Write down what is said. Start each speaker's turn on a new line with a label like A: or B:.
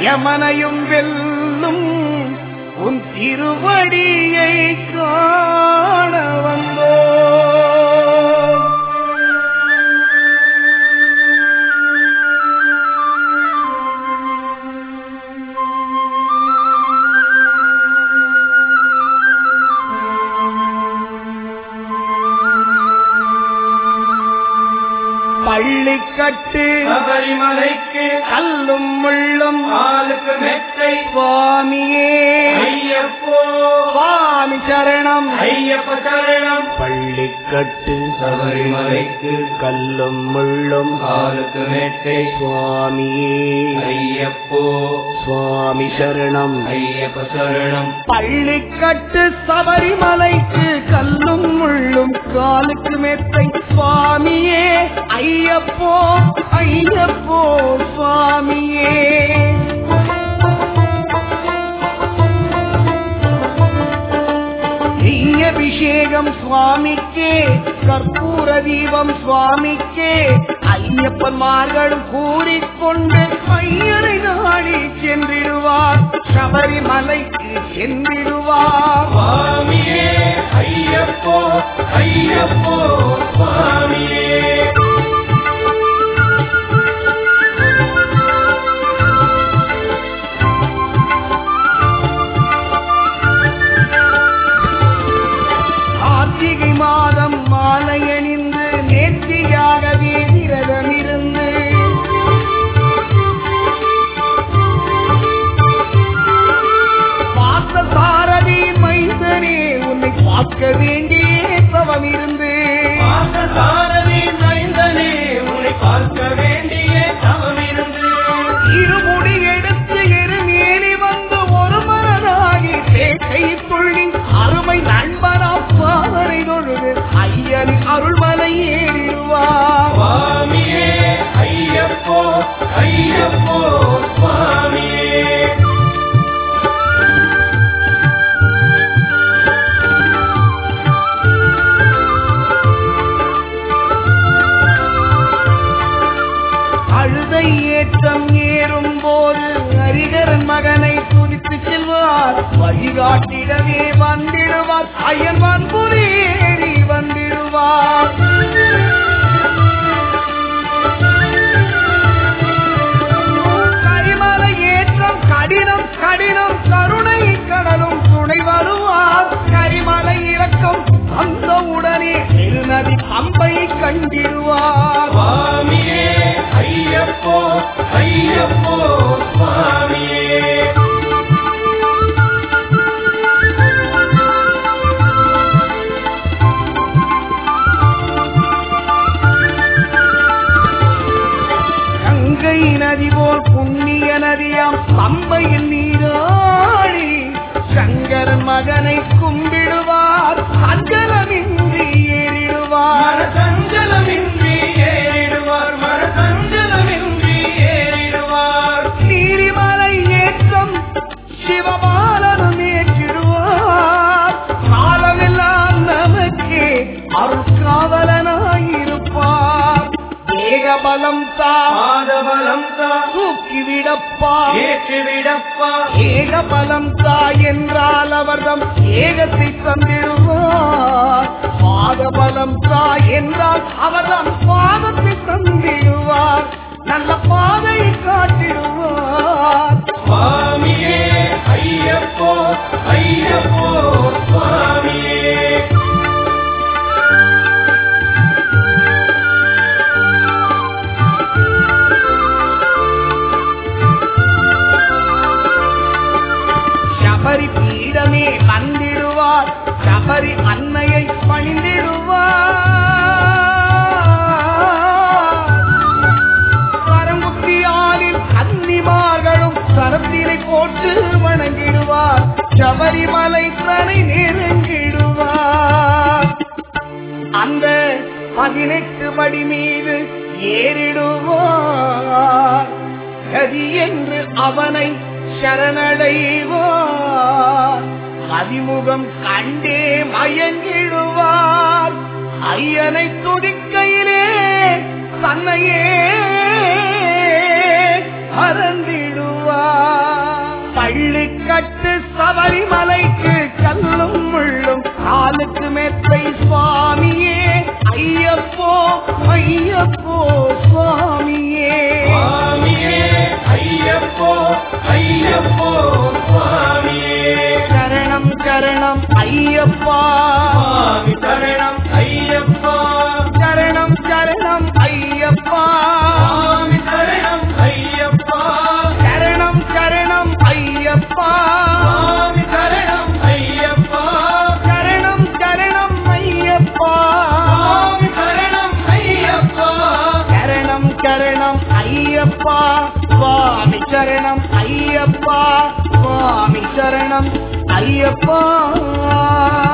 A: யமனையும் வெல்லும் உன் திருவடியை காண வந்தோ பள்ளிக்கட்டு
B: சபரிமலைக்கு
A: கல்லும் முள்ளும்
B: ஆளுக்கு மெத்தை
A: சுவாமியே
B: ஐயப்போ
A: சுவாமி சரணம்
B: ஐயப்ப சரணம்
A: பள்ளிக்கட்டு
B: சபரிமலைக்கு
A: கல்லும் முள்ளும்
B: ஆளுக்கு மெத்தை
A: சுவாமியே
B: ஐயப்போ
A: சுவாமி சரணம்
B: ஐயப்ப சரணம்
A: பள்ளிக்கட்டு சபரிமலைக்கு கல்லும் முள்ளும் காலுக்கு மெத்தை சுவாமியே ஐயப்போ ஐயப்போ சுவாமியே நெய் அபிஷேகம் சுவாமிக்கே கற்பூர தீபம் சுவாமிக்கே ஐயப்பன்மார்களும் கூறிக்கொண்டு ஐயரை நாடி சென்றிடுவார் சபரிமலைக்கு சென்றிடுவார்
B: சுவாமியே ஐயப்போ ஐயப்போ சுவாமியே
A: கார்த்திகை மாதம் மாலை அணிந்து நேர்த்தியாகவே விரதம் இருந்து பார்த்த சாரதி மைந்தனே உன்னை பார்க்க வேண்டிய தவம் இருந்து
B: பார்த்தசாரதி மைந்தனே உன்னை பார்க்க வேண்டிய தவம் இருந்து
A: இருமுடி எடுத்து எருமேலி வந்து ஒரு மரனாகி பேட்டை துள்ளி அருமை நண்பனா பாவரை தொழுது ஐயன் அருள்மலை ஏறிடுவார்
B: சுவாமியே ஐயப்போ ஐயப்போ சுவாமியே
A: அழுதை ஏற்றம் ஏறும் போது ஹரிகரன் மகனை துதித்து செல்வார் வழிகாட்டிடவே வந்திடுவார் ஐயன் வன்புரி ஏறி வந்திடுவார் கரிமலை ஏற்றம் கடினம் கடினம் கருணை கடலும் துணை வருவார் கரிமலை இறக்கம் அந்த உடனே திருநதி பம்பை கண்டிடுவார்
B: சுவாமியே ஐயப்போ ஐயப்போ சுவாமியே
A: கங்கை நதி போல் புண்ணிய நதியாம் பம்பையில் நீராடி சங்கரன் மகனை கும்பிடுவார் அஞ்சலமின்றி ஏறிடுவார்
B: மனசஞ்சலமின்றி ஏறிடுவார் மனசஞ்சலமின்றி ஏறிடுவார்
A: நீரிமலை ஏற்றம் சிவபாலனும் ஏற்றிடுவார் காலமெல்லாம் நமக்கே அருள் காவலனாயிருப்பார் ஏகபலம் தான்
B: பாதபலம் தா
A: தூக்கிவிடப்பா
B: ஏற்றுவிடப்பா
A: ஏகபலம் தாய் என்றால் அவர்தம் ஏகத்தை தந்திடுவார் பாதபலம் தாய் என்றால் அவர்தம் பாதத்தை தந்திடுவார் நல்ல பாதை காட்டிடுவார்
B: சுவாமியே ஐயப்போ ஐயப்போ சுவாமியே
A: சபரி பீடமே வந்திடுவார் சபரி அன்னையை பணிந்திடுவார் கரங்குத்தியாலில் கன்னிமார்களும் சரத்தினை போட்டு வணங்கிடுவார் சபரிமலை தனை நெருங்கிடுவார் அந்த பதினெட்டு படி மீது ஏறிடுவார் கதி என்று அவனை சரணடைவார் அதிமுகம் கண்டே மயங்கிடுவார் ஐயனை துடிக்கையிலே தன்னையே மறந்திடுவார் சபரிமலைக்கு கல்லும் முள்ளும் காலுக்கு மெத்தை சுவாமியே ஐயப்போ ஐயப்போ சுவாமியே
B: சுவாமியே ஐயப்போ ஐயப்போ சுவாமியே
A: சரணம் சரணம் ஐயப்பா
B: சுவாமி சரணம் ஐயப்பா
A: சரணம் சரணம் ஐயப்பா
B: சுவாமி சரணம் ஐயப்பா
A: சரணம் சரணம் ஐயப்பா
B: சுவாமி சரணம் ஐயப்பா
A: சரணம் சரணம் ஐயப்பா
B: சுவாமி சரணம் ஐயப்பா
A: சரணம் சரணம் ஐயப்பா சுவாமி சரணம் ஐயப்பா சுவாமி சரணம் ஐயப்பா